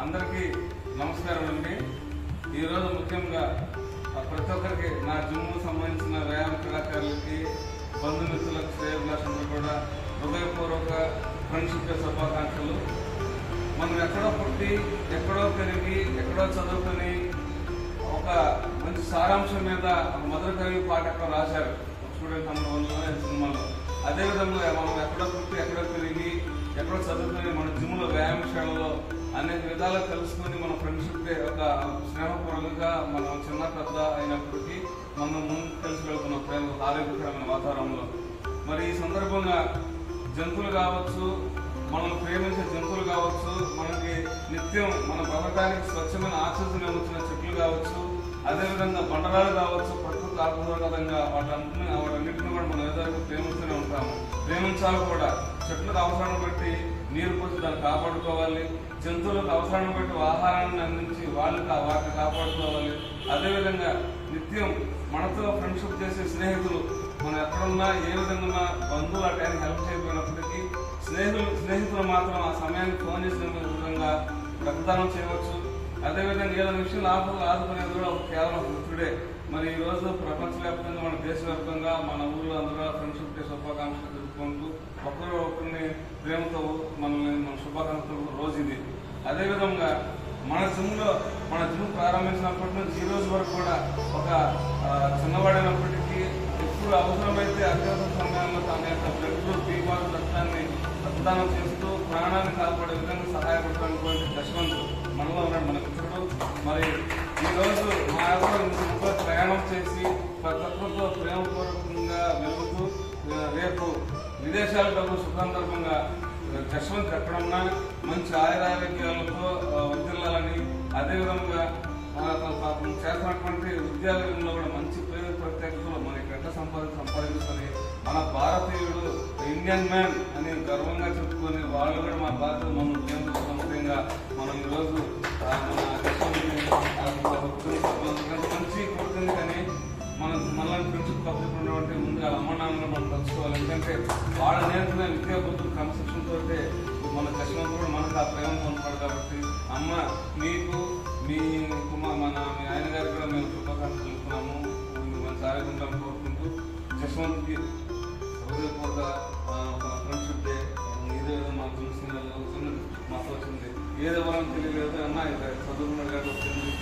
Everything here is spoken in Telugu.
అందరికీ నమస్కారం అండి ఈరోజు ముఖ్యంగా ఆ, ప్రతి ఒక్కరికి నా జిమ్ సంబంధించిన వ్యాయామ కళాకారులకి బంధుమిత్రులకు శ్రేయభిలాషులకు కూడా హృదయపూర్వక ఫ్రెండ్షిప్ డే శుభాకాంక్షలు మనం ఎక్కడో పుట్టి ఎక్కడో పెరిగి ఎక్కడో చదువుకొని ఒక మంచి సారాంశం మీద ఒక మధుర కవి పాట ఎక్కడ రాశారు స్టూడెంట్ నెంబర్ వన్లో సినిమాలో అదేవిధంగా మనం ఎక్కడో పుట్టి ఎక్కడో పెరిగి ఎక్కడో చదువుకొని మన జిమ్లో వ్యాయామశాలలో అనేక విధాలు కలుసుకొని మన ఫ్రెండ్షిప్ డే ఒక స్నేహపూర్వకంగా మనం చిన్న పెద్ద అయినప్పటికీ మనం ముందు కలిసి వెళ్తున్నాం ప్రేమ ఆరోగ్యకరమైన వాతావరణంలో మరి ఈ సందర్భంగా జంతువులు కావచ్చు మనం ప్రేమించే జంతువులు కావచ్చు మనకి నిత్యం మన బతకడానికి స్వచ్ఛమైన ఆక్సిజన్ ఇవ్వచ్చిన చెట్లు కావచ్చు అదేవిధంగా బండరాలు కావచ్చు ప్రకృతి ఆహ్లాదకరంగా వాటన్నిటిని వాటన్నిటిని కూడా మనం ఏదో ఒక ప్రేమిస్తూనే ఉంటాము ప్రేమించాలి కూడా చెట్లకు అవసరాన్ని బట్టి నీరు పోసి దాన్ని కాపాడుకోవాలి జంతువులకు అవసరాన్ని బట్టి ఆహారాన్ని అందించి వాళ్ళకి వాటిని కాపాడుకోవాలి అదేవిధంగా నిత్యం మనతో ఫ్రెండ్షిప్ చేసే స్నేహితులు మనం ఎక్కడున్నా ఏ విధంగా ఉన్నా బంధువులు ఆ టైంకి హెల్ప్ చేయకపోయినప్పటికీ స్నేహితులు స్నేహితులు మాత్రం ఆ సమయానికి ఫోన్ చేసిన విధంగా రక్తదానం చేయవచ్చు అదేవిధంగా ఏదైనా విషయం ఆపదలు ఆదుకునేది కూడా ఒక కేవలం వృత్తుడే మరి ఈ రోజు ప్రపంచవ్యాప్తంగా మన దేశవ్యాప్తంగా మన ఊళ్ళో అందరూ ఫ్రెండ్షిప్ డే శుభాకాంక్షలు జరుపుకుంటూ ఒకరు ఒకరిని ప్రేమతో మనల్ని మన శుభాకాంక్షలు రోజు ఇది అదేవిధంగా మన జిమ్లో మన జిమ్ ప్రారంభించినప్పటి నుంచి ఈ రోజు వరకు కూడా ఒక ఆ, చిన్నవాడైనప్పటికీ ఎప్పుడు అవసరమైతే అత్యవసర సమయాల్లో తన యొక్క బ్లడ్ బీమార్ రక్తాన్ని రక్తదానం చేస్తూ ప్రాణాన్ని కాపాడే విధంగా సహాయపడుతున్నటువంటి దశవంతు మనలో ఉన్నాడు మన మిత్రుడు మరి ఈ రోజు మా యొక్క ఇంట్లో ప్రయాణం చేసి ప్రతి ఒక్కరితో ప్రేమపూర్వకంగా వెలుగుతూ ఆ, రేపు విదేశాలకు డబ్బు సుఖాంతర్భంగా జశ్వంత్ ఎక్కడున్నా మంచి ఆయురారోగ్యాలతో ఆ, వర్ధిల్లాలని అదేవిధంగా ఆ, తన- తను చేస్తున్నటువంటి విద్యాలయంలో కూడా మంచి పేరు ప్రత్యేకతలు మనకి ఎట్లా సంపాది సంపాదించుకొని మన భారతీయుడు ఇండియన్ మ్యాన్ అని గర్వంగా చెప్పుకొని వాళ్ళు కూడా మన భారత మనం కేంద్ర సంస్థంగా మనం ఈరోజు ఆ, మన జశ్వంత్ని, ఆ, ఒక మంచి కోరుతుంది కానీ మనం మనల్ని ఫ్రెండ్షిప్ కప్పుకున్నటువంటి ముందుగా అమ్మ నాన్నలు మనం తలుచుకోవాలి ఎందుకంటే వాళ్ళ నేర్చుకునే విద్యా బుద్ధులు క్రమశిక్షణతో మన దశమంతో కూడా మనకు ఆ ప్రేమ పొందుతాడు కాబట్టి అమ్మ మీకు మీ కుమార్ మన మీ ఆయన గారికి కూడా మేము శుభాకాంక్షలు తెలుపుతున్నాము మీరు మంచి ఆరోగ్యం కోరుకుంటూ జశ్వంత్కి హృదయపూర్వక ఫ్రెండ్షిప్ డే ఇదే మా చూసిన మాకు వచ్చింది ఏదో మనం తెలియలేదు అన్న ఇది చదువుకున్న కాబట్టి వచ్చింది